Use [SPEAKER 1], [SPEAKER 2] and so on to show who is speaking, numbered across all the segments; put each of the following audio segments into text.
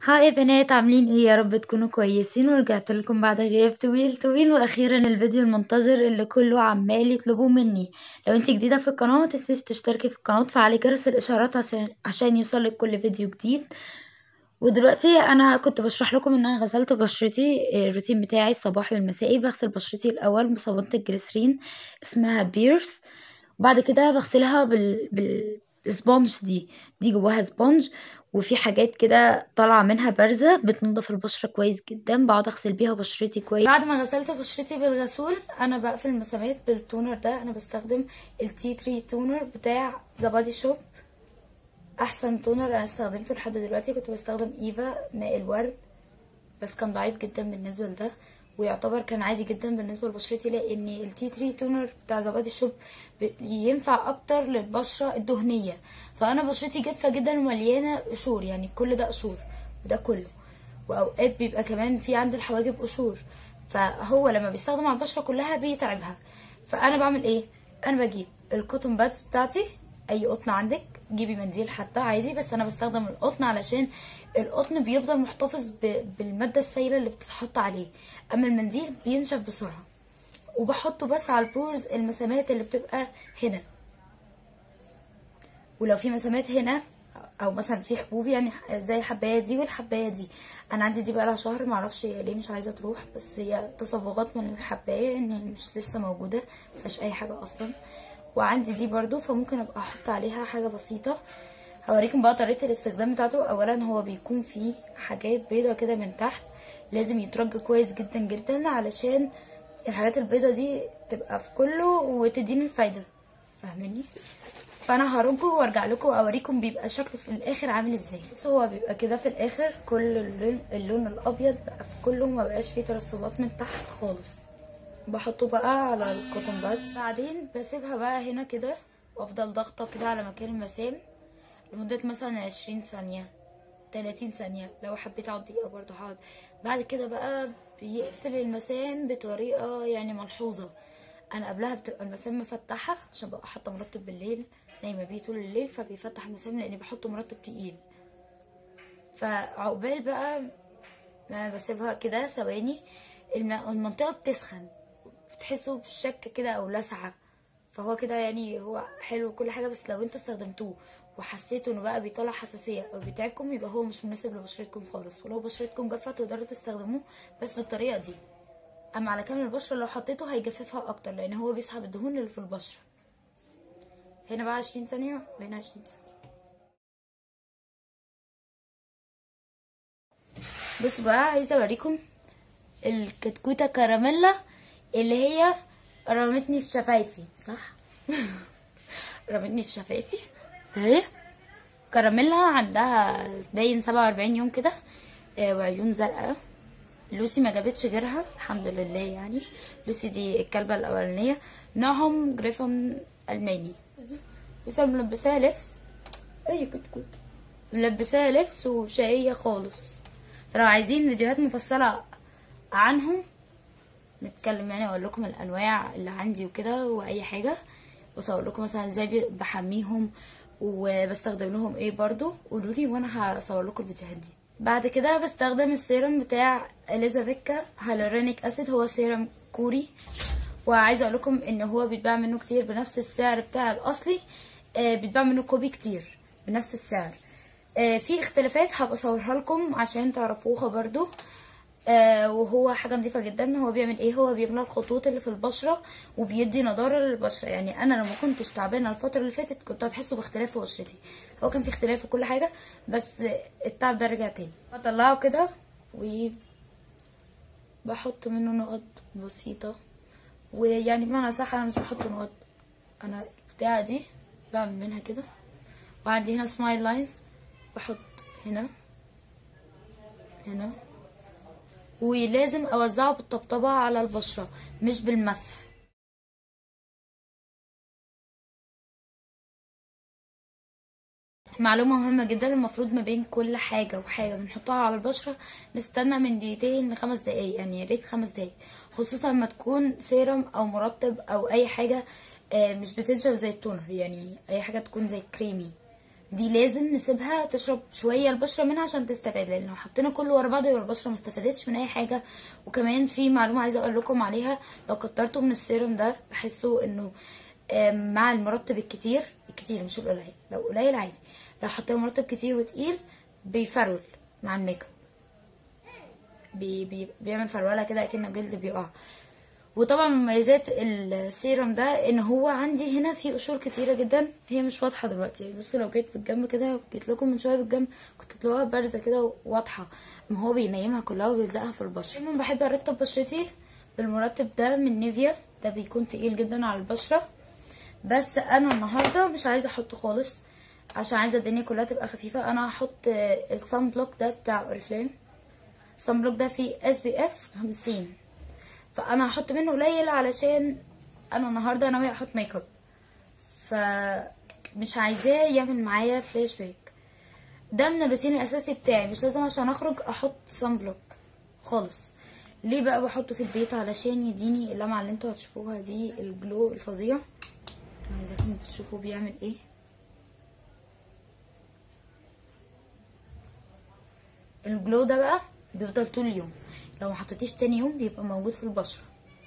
[SPEAKER 1] هاي يا بنات عاملين ايه يا رب تكونوا كويسين ورجعت لكم بعد غياب طويل طويل واخيرا الفيديو المنتظر اللي كله عمال يطلبوه مني لو انت جديده في القناه ما تنسيش تشتركي في القناه وتفعلي جرس الاشعارات عشان عشان يوصلك كل فيديو جديد ودلوقتي انا كنت بشرح لكم ان انا غسلت بشرتي الروتين بتاعي الصباحي والمسائي بغسل بشرتي الاول بصابونه الجليسرين اسمها بيرس وبعد كده بغسلها بال, بال... السبونج دي دي جواها سبونج وفي حاجات كده طالعه منها بارزه بتنضف البشره كويس جدا بقعد اغسل بيها بشرتي كويس بعد ما غسلت بشرتي بالغسول انا بقفل المسامات بالتونر ده انا بستخدم التي 3 تونر بتاع ذا بادي شوب احسن تونر انا استخدمته لحد دلوقتي كنت بستخدم ايفا ماء الورد بس كان ضعيف جدا بالنسبه لده ويعتبر كان عادي جدا بالنسبه لبشرتي لان التي 3 تونر بتاع ذا بادي شوب ينفع اكتر للبشره الدهنيه فانا بشرتي جافه جدا ومليانه قشور يعني كل ده قشور وده كله واوقات بيبقى كمان في عند الحواجب قشور فهو لما بيستخدم على البشره كلها بيتعبها فانا بعمل ايه انا بجيب الكوتون بادز بتاعتي اي قطن عندك جيبي منديل حتى عادي بس انا بستخدم القطن علشان القطن بيفضل محتفظ بالماده السائله اللي بتتحط عليه اما المنديل بينشف بسرعه وبحطه بس على البورز المسامات اللي بتبقى هنا ولو في مسامات هنا او مثلا في حبوب يعني زي الحبايه دي والحبايه دي انا عندي دي بقى لها شهر معرفش هي ليه مش عايزه تروح بس هي تصبغات من الحبايه ان مش لسه موجوده مفيهاش اي حاجه اصلا وعندي دي برضو فممكن ابقى احط عليها حاجه بسيطه هوريكم بقى طريقه الاستخدام بتاعته اولا هو بيكون فيه حاجات بيضه كده من تحت لازم يترج كويس جدا جدا علشان الحاجات البيضه دي تبقى في كله وتديني الفايده فاهميني فانا هرجه وارجع لكم اوريكم بيبقى شكله في الاخر عامل ازاي بس هو بيبقى كده في الاخر كل اللون, اللون الابيض بقى في كله ما بقاش فيه ترسبات من تحت خالص بحطه بقى على الكوتون باد بعدين بسيبها بقى هنا كده وافضل ضغطه كده على مكان المسام لمده مثلا عشرين ثانيه تلاتين ثانيه لو حبيت اقعد دقيقه برضه هقعد بعد كده بقى بيقفل المسام بطريقه يعني ملحوظه انا قبلها بتبقى المسام مفتحه عشان ببقى حاطه مرطب بالليل نايمه بيه طول الليل فبيفتح المسام لاني بحط مرطب تقيل فعقبال بقى ما بسيبها كده ثواني المنطقه بتسخن بتحسوا بشك كده او لسعه فهو كده يعني هو حلو وكل حاجه بس لو انتوا استخدمتوه وحسيتوا انه بقى بيطلع حساسيه او بيتعبكم يبقى هو مش مناسب لبشرتكم خالص ولو بشرتكم جافه تقدروا تستخدموه بس بالطريقه دي اما على كامل البشره لو حطيته هيجففها اكتر لان هو بيسحب الدهون اللي في البشره هنا بقى عشرين ثانيه وهنا عشرين ثانيه بصوا بقى عايزه اوريكم الكتكوته كراميلا اللي هي رمتني في شفايفي صح رمتني في شفايفي اهي كراميلا عندها باين سبعة واربعين يوم كده آه وعيون زرقاء لوسي ما جابتش غيرها الحمد لله يعني لوسي دي الكلبة الأولانية نوعهم جريفون ألماني بس أنا ملبساها لبس أي كتكوت ملبساها لبس وشقية خالص فلو عايزين فيديوهات مفصلة عنهم نتكلم يعني اقول لكم الانواع اللي عندي وكده واي حاجه واصور لكم مثلا ازاي بحميهم وبستخدم لهم ايه برضو قولوا لي وانا هصور لكم الفيديوهات دي بعد كده بستخدم السيرم بتاع اليزافيكا هالورونيك اسيد هو سيرم كوري وعايزه اقول لكم ان هو بيتباع منه كتير بنفس السعر بتاع الاصلي آه بيتباع منه كوبي كتير بنفس السعر آه في اختلافات هبقى اصورها لكم عشان تعرفوها برضو آه وهو حاجه نظيفه جدا هو بيعمل ايه هو بيملى الخطوط اللي في البشره وبيدي نضاره للبشره يعني انا لما كنتش تعبانه الفتره اللي فاتت كنت هتحسوا باختلاف في بشرتي هو كان في اختلاف في كل حاجه بس التعب ده رجع تاني بطلعه كده و بحط منه نقط بسيطه ويعني بمعنى صح انا مش بحط نقط انا البتاعه دي بعمل منها كده وعندي هنا سمايل لاينز بحط هنا هنا ولازم اوزعه بالطبطبة على البشرة مش بالمسح معلومة مهمة جدا المفروض ما بين كل حاجة وحاجة بنحطها على البشرة نستنى من دقيقتين لخمس دقايق يعني يا ريت خمس دقايق خصوصا لما تكون سيرم او مرطب او اي حاجة مش بتنشف زي التونر يعني اي حاجة تكون زي كريمي دي لازم نسيبها تشرب شويه البشره منها عشان تستفاد لان لو حطينا كله ورا بعض يبقى البشره ما استفادتش من اي حاجه وكمان في معلومه عايزه اقول لكم عليها لو كترتوا من السيروم ده بحسوا انه آم، مع المرطب الكتير الكتير مش القليل لو قليل عادي لو حطينا مرطب كتير وتقيل بيفرول مع الميك اب بي بي بيعمل فروله كده كأنه جلد بيقع وطبعا من مميزات السيرم ده ان هو عندي هنا في قشور كتيره جدا هي مش واضحه دلوقتي بس لو جيت بالجنب كده جيت لكم من شويه بالجنب كنت تلاقوها بارزه كده واضحه ما هو بينيمها كلها وبيلزقها في البشره دايما بحب ارطب بشرتي بالمرطب ده من نيفيا ده بيكون تقيل جدا على البشره بس انا النهارده مش عايزه احطه خالص عشان عايزه الدنيا كلها تبقى خفيفه انا هحط الصن بلوك ده بتاع اوريفليم الصن بلوك ده فيه اس بي اف 50 فانا هحط منه قليل علشان انا النهارده ناويه احط ميك اب فمش عايزاه يعمل معايا فلاش باك ده من الروتين الاساسي بتاعي مش لازم عشان اخرج احط صن بلوك خالص ليه بقى بحطه في البيت علشان يديني اللمعه اللي انتوا هتشوفوها دي الجلو الفظيع انا عايزاكم تشوفوا بيعمل ايه الجلو ده بقى بيفضل طول اليوم لو ما حطيتيش تاني يوم بيبقى موجود في البشره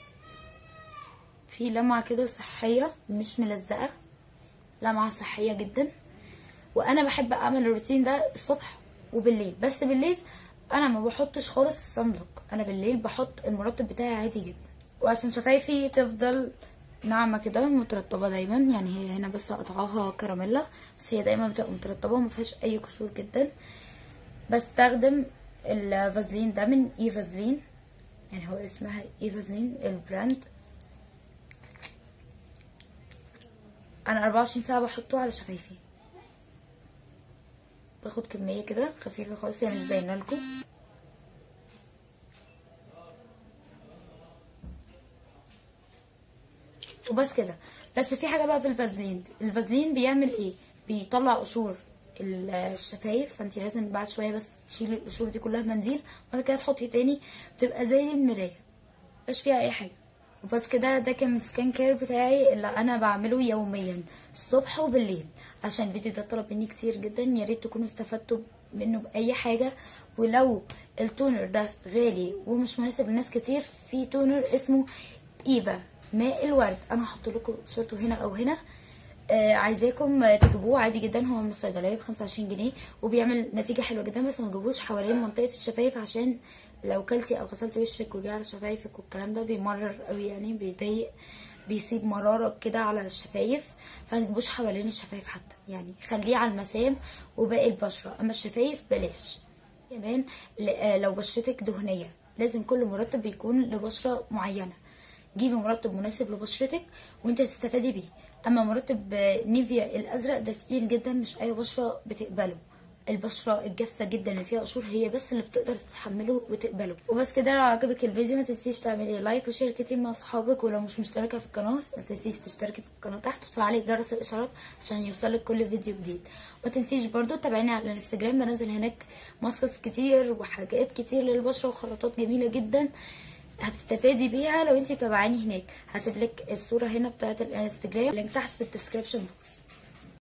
[SPEAKER 1] في لمعه كده صحيه مش ملزقه لمعه صحيه جدا وانا بحب اعمل الروتين ده الصبح وبالليل بس بالليل انا ما بحطش خالص الصن بلوك انا بالليل بحط المرطب بتاعي عادي جدا وعشان شفايفي تفضل ناعمة كده مترطبة دايما يعني هي هنا بس قطعاها كراميلا بس هي دايما بتبقى مترطبة وما فيهاش اي قشور جدا بستخدم الفازلين ده من اي فازلين يعني هو اسمها اي فازلين البراند انا 24 ساعة بحطه على شفايفي باخد كمية كده خفيفة خالص يعني مش باينة لكم وبس كده بس في حاجة بقى في الفازلين الفازلين بيعمل ايه بيطلع قشور الشفايف فانت لازم بعد شويه بس تشيلي القشور دي كلها بمنديل وبعد كده تحطي تاني بتبقى زي المرايه مش فيها اي حاجه وبس كده ده كان سكين كير بتاعي اللي انا بعمله يوميا الصبح وبالليل عشان الفيديو ده طلب مني كتير جدا يا ريت تكونوا استفدتوا منه باي حاجه ولو التونر ده غالي ومش مناسب لناس كتير في تونر اسمه ايفا ماء الورد انا هحط لكم صورته هنا او هنا آه عايزاكم تجيبوه عادي جدا هو من الصيدليه ب 25 جنيه وبيعمل نتيجه حلوه جدا بس ما تجيبوش حوالين منطقه الشفايف عشان لو كلتي او غسلتي وشك وجه على شفايفك والكلام ده بيمرر قوي يعني بيضايق بيسيب مراره كده على الشفايف فما تجيبوش حوالين الشفايف حتى يعني خليه على المسام وباقي البشره اما الشفايف بلاش كمان لو بشرتك دهنيه لازم كل مرطب بيكون لبشره معينه جيبي مرطب مناسب لبشرتك وانت تستفادي بيه اما مرطب نيفيا الازرق ده تقيل جدا مش اي بشره بتقبله البشره الجافه جدا اللي فيها قشور هي بس اللي بتقدر تتحمله وتقبله وبس كده لو عجبك الفيديو ما تنسيش تعملي لايك وشير كتير مع اصحابك ولو مش مشتركه في القناه ما تنسيش تشتركي في القناه تحت وتفعلي جرس الاشعارات عشان يوصلك كل فيديو جديد ما تنسيش برضو تابعيني على الانستجرام بنزل هناك ماسكس كتير وحاجات كتير للبشره وخلطات جميله جدا هتستفادي بيها لو انتي متابعاني هناك هسيب لك الصوره هنا بتاعه الانستجرام اللينك تحت في الديسكربشن بوكس